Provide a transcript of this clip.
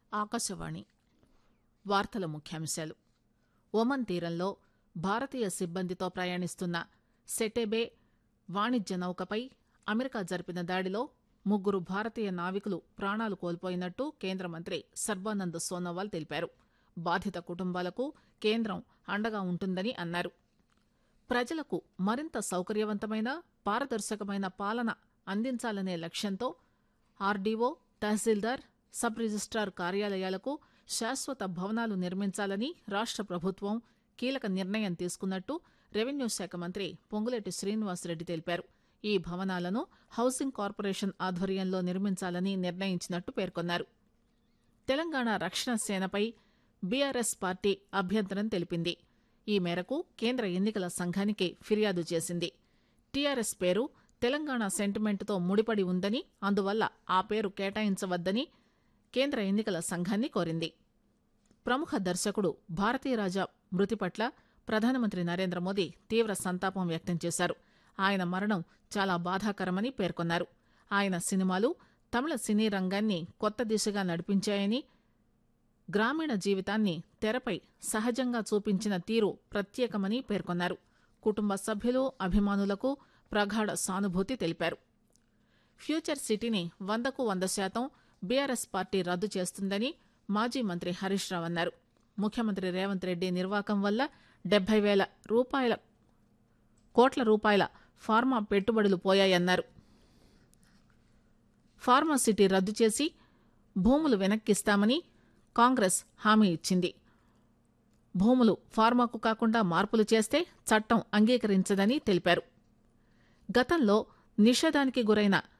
ఆకాశవాణి వార్తల ముఖ్యాంశాలు ఒమన్ తీరంలో భారతీయ సిబ్బందితో ప్రయాణిస్తున్న సెటెబే వాణిజ్య నౌకపై అమెరికా జరిపిన దాడిలో ముగ్గురు భారతీయ నావికులు ప్రాణాలు కోల్పోయినట్టు కేంద్ర మంత్రి సర్బానంద్ సోనోవాల్ తెలిపారు బాధిత కుటుంబాలకు కేంద్రం అండగా ఉంటుందని అన్నారు ప్రజలకు మరింత సౌకర్యవంతమైన పారదర్శకమైన పాలన అందించాలనే లక్ష్యంతో ఆర్డీఓ తహసీల్దార్ సబ్ రిజిస్టార్ కార్యాలయాలకు శాశ్వత భవనాలు నిర్మించాలని రాష్ట ప్రభుత్వం కీలక నిర్ణయం తీసుకున్నట్టు రెవెన్యూ శాఖ మంత్రి పొంగులేటి శ్రీనివాసరెడ్డి తెలిపారు ఈ భవనాలను హౌసింగ్ కార్పొరేషన్ ఆధ్వర్యంలో నిర్మించాలని నిర్ణయించినట్టు పేర్కొన్నారు తెలంగాణ రక్షణ సేనపై బీఆర్ఎస్ పార్టీ అభ్యంతరం తెలిపింది ఈ మేరకు కేంద్ర ఎన్నికల సంఘానికి ఫిర్యాదు చేసింది టీఆర్ఎస్ పేరు తెలంగాణ సెంటిమెంట్తో ముడిపడి ఉందని అందువల్ల ఆ పేరు కేటాయించవద్దని కేంద్ర ఎన్నికల సంఘాన్ని కోరింది ప్రముఖ దర్శకుడు భారతీరాజా మృతి పట్ల ప్రధానమంత్రి నరేంద్ర మోదీ తీవ్ర సంతాపం వ్యక్తం చేశారు ఆయన మరణం చాలా బాధాకరమని పేర్కొన్నారు ఆయన సినిమాలు తమిళ సినీ రంగాన్ని కొత్త దిశగా నడిపించాయని గ్రామీణ జీవితాన్ని తెరపై సహజంగా చూపించిన తీరు ప్రత్యేకమని పేర్కొన్నారు కుటుంబ సభ్యులు అభిమానులకు ప్రగాఢ సానుభూతి తెలిపారు ఫ్యూచర్ సిటీని వందకు వంద శాతం బీఆర్ఎస్ పార్టీ రద్దు చేస్తుందని మాజీ మంత్రి హరీష్ రావు అన్నారు ముఖ్యమంత్రి రేవంత్ రెడ్డి నిర్వాకం వల్ల డెబ్బై వేల రూపాయల కోట్ల రూపాయల ఫార్మా పెట్టుబడులు పోయాయన్నారు ఫార్మా సిటీ రద్దు చేసి భూములు వెనక్కిస్తామని కాంగ్రెస్ హామీ ఇచ్చింది భూములు ఫార్మాకు కాకుండా మార్పులు చేస్తే చట్టం అంగీకరించదని తెలిపారు గతంలో నిషేధానికి గురైన